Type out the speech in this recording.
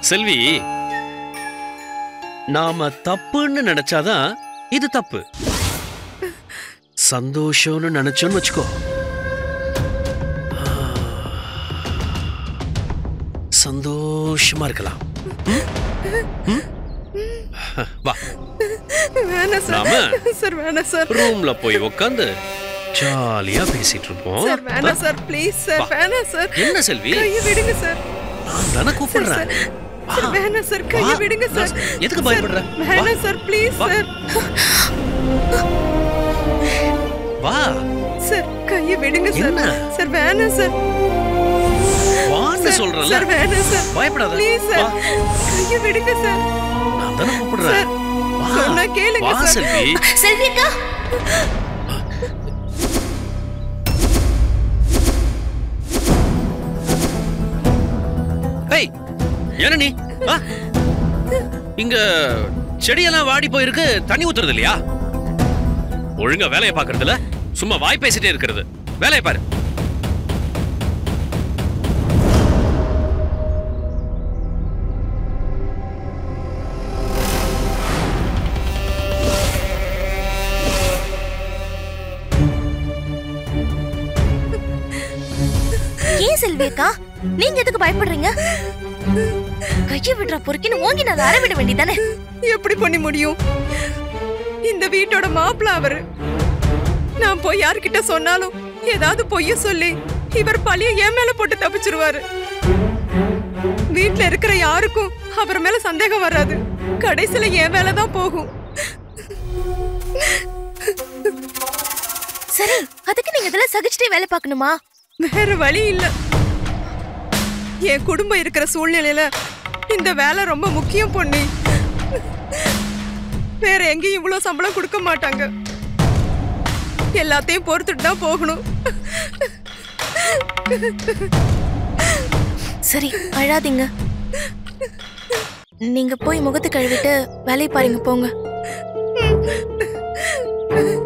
செல்வி நாம தப்புன்னு நினைச்சாதான் இது தப்பு சந்தோஷம்னு நினைச்சோன்னு வச்சுக்கோ ஆ, சந்தோஷமா இருக்கலாம் ம்? ம்? வா வேணாம் சார் நாம சார் வேணாம் சார் ரூம்ல போய் உட்காந்து ஜாலியா பேசிட்டு இருப்போம் சார் வேணாம் சார் ப்ளீஸ் சார் வா. வேணாம் சார் என்ன செல்வி கையை விடுங்க சார் நான் தானே கூப்பிடுறேன் சார் வேணாம் சார் கையை வா. விடுங்க சார் நான் எதுக்கு சார், பயப்படுற? வேணாம் சார் ப்ளீஸ் வா. சார் வா சார் கையை விடுங்க சார் என்ன? சார் வேணாம் சார் வான்னு சார், சொல்றேன்ல சார் வேணாம் சார் பயப்படாத ப்ளீஸ் வா சார் கையை விடுங்க சார் நான் தானே கூப்பிடுறேன் சார், வா சொன்னா கேளுங்க வா சார். செல்வி செல்வி அக்கா ஏய் என்ன நீ வா இங்க செடியெல்லாம் வாடி போயிருக்கு தண்ணி ஊத்துறது இல்லையா ஒழுங்கா வேலையை பாக்குறது இல்ல சும்மா வாய் பேசிட்டே இருக்கிறது வேலையை பாரு ஏன் செல்வி அக்கா நீங்க எதுக்கு பயப்படுறீங்க கையை விடுற பொறுக்கின்னு ஓங்கி நான் அற விட வேண்டியதானே எப்படி பண்ண முடியும் இந்த வீட்டோட மாப்பிள்ள அவரு நான் போய் யார்கிட்ட சொன்னாலும் ஏதாவது பொய்ய சொல்லி இவர் பழிய என் மேல போட்டு தப்பிச்சிருவாரு வீட்ல இருக்கிற யாருக்கும் அவர் மேல சந்தேகம் வராது கடைசியில என் மேல தான் போகும் சரி அதுக்கு நீங்க இதெல்லாம் சகிச்சுட்டே வேலை பார்க்கணுமா வேற வழி இல்ல என் குடும்பம் இருக்கிற சூழ்நிலையில இந்த வேலை ரொம்ப முக்கியம் பொண்ணு வேற எங்கேயும் இவ்வளவு சம்பளம் கொடுக்க மாட்டாங்க எல்லாத்தையும் பொறுத்துட்டு தான் போகணும் சரி அழாதீங்க நீங்க போய் முகத்தை கழுவிட்டு வேலையை பாருங்க போங்க